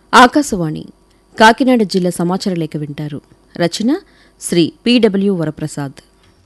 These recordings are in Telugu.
ఆకాశవాణి కాకినాడ జిల్లా సమాచార లేఖ వింటారు రచన శ్రీ పిడబ్ల్యూ వరప్రసాద్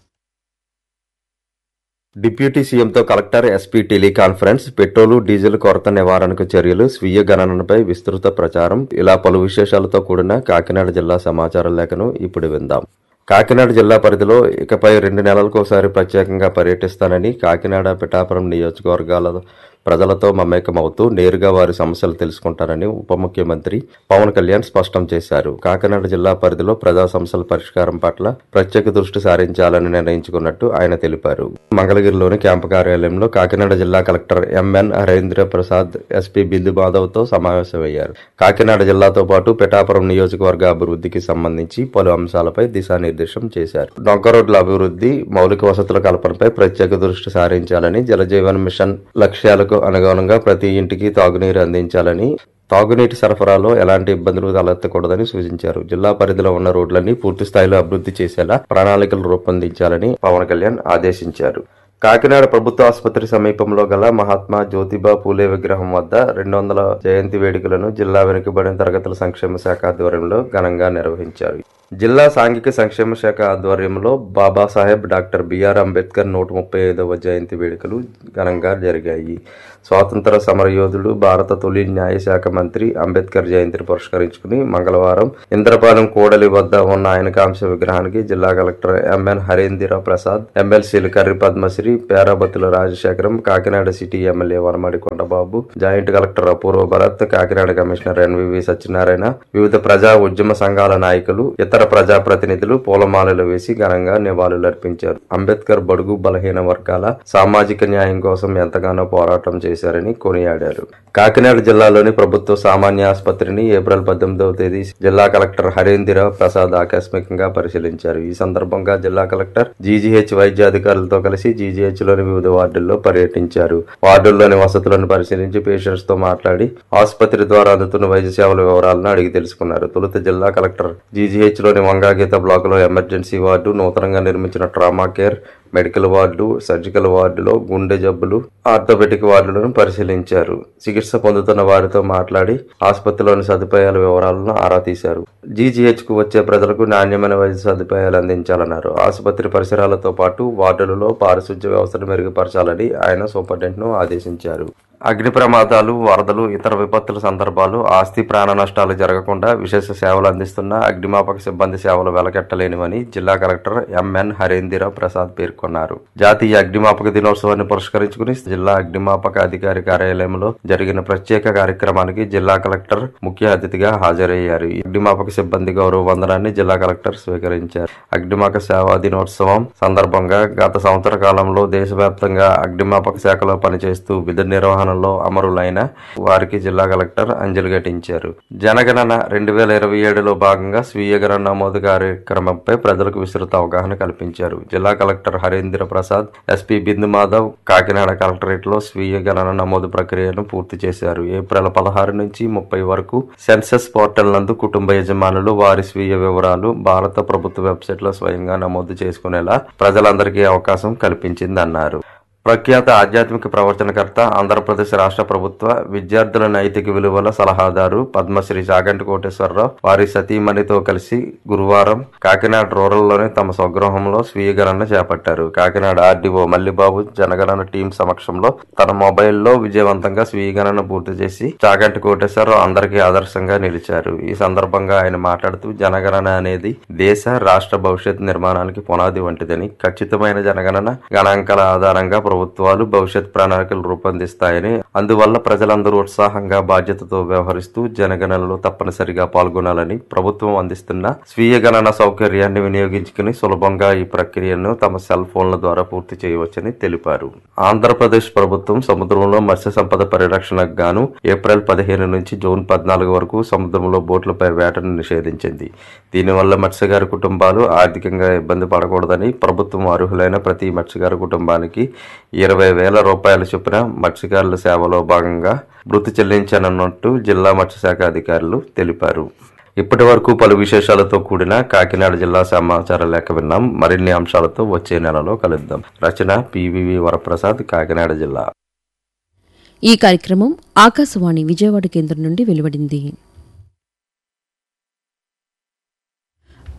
డిప్యూటీ సీఎంతో collector SP teleconference petrol diesel కొరత నివారణకు చర్యలు స్వీయ గణనపై విస్తృత ప్రచారం ఇలా పలు విశేషాలతో కూడిన కాకినాడ జిల్లా సమాచార లేఖను ఇప్పుడు విందాం కాకినాడ జిల్లా పరిధిలో ఇకపై రెండు నెలలకోసారి ప్రత్యేకంగా పర్యటిస్తానని కాకినాడ పిఠాపురం నియోజకవర్గాల ప్రజలతో మమేకమవుతూ నేరుగా వారి సమస్యలు తెలుసుకుంటారని ఉప ముఖ్యమంత్రి పవన్ కళ్యాణ్ స్పష్టం చేశారు కాకినాడ జిల్లా పరిధిలో ప్రజా సమస్యల పరిష్కారం పట్ల ప్రత్యేక దృష్టి సారించాలని నిర్ణయించుకున్నట్టు ఆయన తెలిపారు మంగళగిరిలోని క్యాంపు కార్యాలయంలో కాకినాడ జిల్లా collector M N Harendra Prasad SP Bindu మాధవ్తో సమావేశమయ్యారు కాకినాడ జిల్లాతో పాటు పిఠాపురం నియోజకవర్గ అభివృద్ధికి సంబంధించి పలు అంశాలపై దిశానిర్దేశం చేశారు డొంక రోడ్ల అభివృద్ధి మౌలిక వసతుల కల్పనపై ప్రత్యేక దృష్టి సారించాలని జలజీవన్ మిషన్ లక్ష్యాలకు అనుగుణంగా ప్రతి ఇంటికి తాగునీరు అందించాలని తాగునీటి సరఫరాలో ఎలాంటి ఇబ్బందులు తలెత్తకూడదని సూచించారు జిల్లా పరిధిలో ఉన్న రోడ్లన్నీ పూర్తి స్థాయిలో అభివృద్ధి చేసేలా ప్రణాళికలు రూపొందించాలని పవన్ కళ్యాణ్ ఆదేశించారు కాకినాడ ప్రభుత్వ ఆసుపత్రి సమీపంలో గల మహాత్మా జ్యోతిబా పూలే విగ్రహం వద్ద రెండు వందల జయంతి వేడుకలను జిల్లా వెనుకబడిన తరగతుల సంక్షేమ శాఖ ఆధ్వర్యంలో ఘనంగా నిర్వహించారు జిల్లా సాంఘిక సంక్షేమ శాఖ ఆధ్వర్యంలో బాబాసాహెబ్ డాక్టర్ బిఆర్ అంబేద్కర్ నూట ముప్పై ఐదవ జయంతి వేడుకలు ఘనంగా జరిగాయి స్వాతంత్ర సమరయోధుడు భారత తొలి న్యాయ శాఖ మంత్రి అంబేద్కర్ జయంతిని పురస్కరించుకుని మంగళవారం ఇంద్రపాలెం కోడలి వద్ద ఉన్న ఆయనకాంశ విగ్రహానికి జిల్లా కలెక్టర్ ఎంఎన్ హరేంద్ర ప్రసాద్ ఎమ్మెల్సీలు Karri Padmasri Perabathula Rajasekharam Kakinada city MLA Vanamadi Kondababu joint collector Apoorva Bharat Kakinada commissioner N V V Satyanarayana వివిధ ప్రజా ఉద్యమ సంఘాల నాయకులు ఇతర ప్రజా ప్రతినిధులు పూలమాలలు వేసి ఘనంగా నివాళులర్పించారు అంబేద్కర్ బడుగు బలహీన వర్గాల సామాజిక న్యాయం కోసం ఎంతగానో పోరాటం చేశారని కొనియాడారు కాకినాడ జిల్లాలోని ప్రభుత్వ సామాన్య ఆసుపత్రిని ఏప్రిల్ పద్దెనిమిదవ తేదీ జిల్లా కలెక్టర్ హరేంద్ర ప్రసాద్ ఆకస్మికంగా పరిశీలించారు ఈ సందర్భంగా జిల్లా కలెక్టర్ జీజీహెచ్ వైద్యాధికారులతో కలిసి జీజీహెచ్ లోని వివిధ వార్డుల్లో పర్యటించారు వార్డుల్లోని వసతులను పరిశీలించి పేషెంట్స్ తో మాట్లాడి ఆసుపత్రి ద్వారా అందుతున్న వైద్య సేవల వివరాలను అడిగి తెలుసుకున్నారు తొలుత జిల్లా కలెక్టర్ జీజీహెచ్ లోని వంగాగీత బ్లాక్ లో ఎమర్జెన్సీ వార్డు నూతనంగా నిర్మించిన trauma care medical ward surgical వార్డులో గుండె జబ్బులు ఆర్థోపెటిక్ వార్డులను పరిశీలించారు చికిత్స పొందుతున్న వారితో మాట్లాడి ఆసుపత్రిలోని సదుపాయాల వివరాలను ఆరా తీశారు జీజీహెచ్ కు వచ్చే ప్రజలకు నాణ్యమైన వైద్య సదుపాయాలు అందించాలన్నారు ఆసుపత్రి పరిసరాలతో పాటు వార్డులలో పారిశుధ్య వ్యవస్థను మెరుగుపరచాలని ఆయన సూపరింటెండెంట్ ను ఆదేశించారు అగ్ని ప్రమాదాలు వరదలు ఇతర విపత్తుల సందర్భాలు ఆస్తి ప్రాణ నష్టాలు జరగకుండా విశేష సేవలు అందిస్తున్న అగ్నిమాపక సిబ్బంది సేవలు వెలకెట్టలేనివని జిల్లా కలెక్టర్ ఎంఎన్ హరేంద్ర ప్రసాద్ పేర్కొన్నారు జాతీయ అగ్నిమాపక దినోత్సవాన్ని పురస్కరించుకుని జిల్లా అగ్నిమాపక అధికారి కార్యాలయంలో జరిగిన ప్రత్యేక కార్యక్రమానికి జిల్లా కలెక్టర్ ముఖ్య అతిథిగా హాజరయ్యారు ఈ అగ్నిమాపక సిబ్బంది గౌరవ వందనాన్ని జిల్లా కలెక్టర్ స్వీకరించారు అగ్నిమాపక సేవా దినోత్సవం సందర్భంగా గత సంవత్సర కాలంలో దేశవ్యాప్తంగా అగ్నిమాపక శాఖలో పనిచేస్తూ విధి నిర్వహణ నిర్వహణలో అమరులైన వారికి జిల్లా కలెక్టర్ అంజలి ఘటించారు జనగణన రెండు వేల ఇరవై ఏడులో భాగంగా స్వీయ గణన నమోదు కార్యక్రమంపై ప్రజలకు విస్తృత అవగాహన కల్పించారు జిల్లా collector Harendra Prasad SP Bindu Madhav Kakinada collectorate లో స్వీయ గణన నమోదు ప్రక్రియను పూర్తి చేశారు ఏప్రిల్ పదహారు నుంచి ముప్పై వరకు సెన్సస్ పోర్టల్ నందు కుటుంబ యజమానులు వారి స్వీయ వివరాలు భారత ప్రభుత్వ వెబ్సైట్ లో స్వయంగా నమోదు చేసుకునేలా ప్రజలందరికీ అవకాశం కల్పించిందన్నారు ప్రఖ్యాత ఆధ్యాత్మిక ప్రవర్తనకర్త ఆంధ్రప్రదేశ్ రాష్ట్ర ప్రభుత్వ విద్యార్థుల నైతిక విలువల సలహాదారు పద్మశ్రీ చాగంటి కోటేశ్వరరావు వారి సతీమణితో కలిసి గురువారం కాకినాడ రూరల్లోని తమ స్వగృహంలో స్వీయ గణన చేపట్టారు కాకినాడ ఆర్డీఓ మల్లిబాబు జనగణన టీం సమక్షంలో తన మొబైల్లో విజయవంతంగా స్వీయ గణన పూర్తి చేసి చాగంటి కోటేశ్వరరావు అందరికీ ఆదర్శంగా నిలిచారు ఈ సందర్భంగా ఆయన మాట్లాడుతూ జనగణన అనేది దేశ రాష్ట్ర భవిష్యత్ నిర్మాణానికి పునాది వంటిదని ఖచ్చితమైన జనగణన గణాంకాల ఆధారంగా ప్రభుత్వాలు భవిష్యత్ ప్రణాళికలు రూపొందిస్తాయని అందువల్ల ప్రజలందరూ ఉత్సాహంగా బాధ్యతతో వ్యవహరిస్తూ జనగణనలో తప్పనిసరిగా పాల్గొనాలని ప్రభుత్వం అందిస్తున్న స్వీయ గణన సౌకర్యాన్ని వినియోగించుకుని సులభంగా ఈ ప్రక్రియను తమ సెల్ ఫోన్ల ద్వారా పూర్తి చేయవచ్చని తెలిపారు ఆంధ్రప్రదేశ్ ప్రభుత్వం సముద్రంలో మత్స్య సంపద పరిరక్షణకు గాను ఏప్రిల్ పదిహేను నుంచి జూన్ పద్నాలుగు వరకు సముద్రంలో బోట్లపై వేటను నిషేధించింది దీనివల్ల మత్స్యకారు కుటుంబాలు ఆర్థికంగా ఇబ్బంది పడకూడదని ప్రభుత్వం అర్హులైన ప్రతి మత్స్యకారు కుటుంబానికి ఇరవై వేల రూపాయల చొప్పున మత్స్యకారుల సేవలో భాగంగా మృతి చెల్లించనున్నట్టు జిల్లా మత్స్యశాఖ అధికారులు తెలిపారు ఇప్పటి వరకు పలు విశేషాలతో కూడిన కాకినాడ జిల్లా సమాచార లేఖ విన్నాం మరిన్ని అంశాలతో వచ్చే నెలలో కలుద్దాం రచన పివివి వరప్రసాద్ కాకినాడ జిల్లా ఈ కార్యక్రమం ఆకాశవాణి విజయవాడ కేంద్రం నుండి వెలువడింది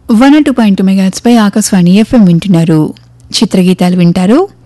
వన్ టూ పాయింట్ మెగాట్స్ పై ఆకాశవాణి ఎఫ్ఎం వింటున్నారు చిత్రగీతాలు వింటారు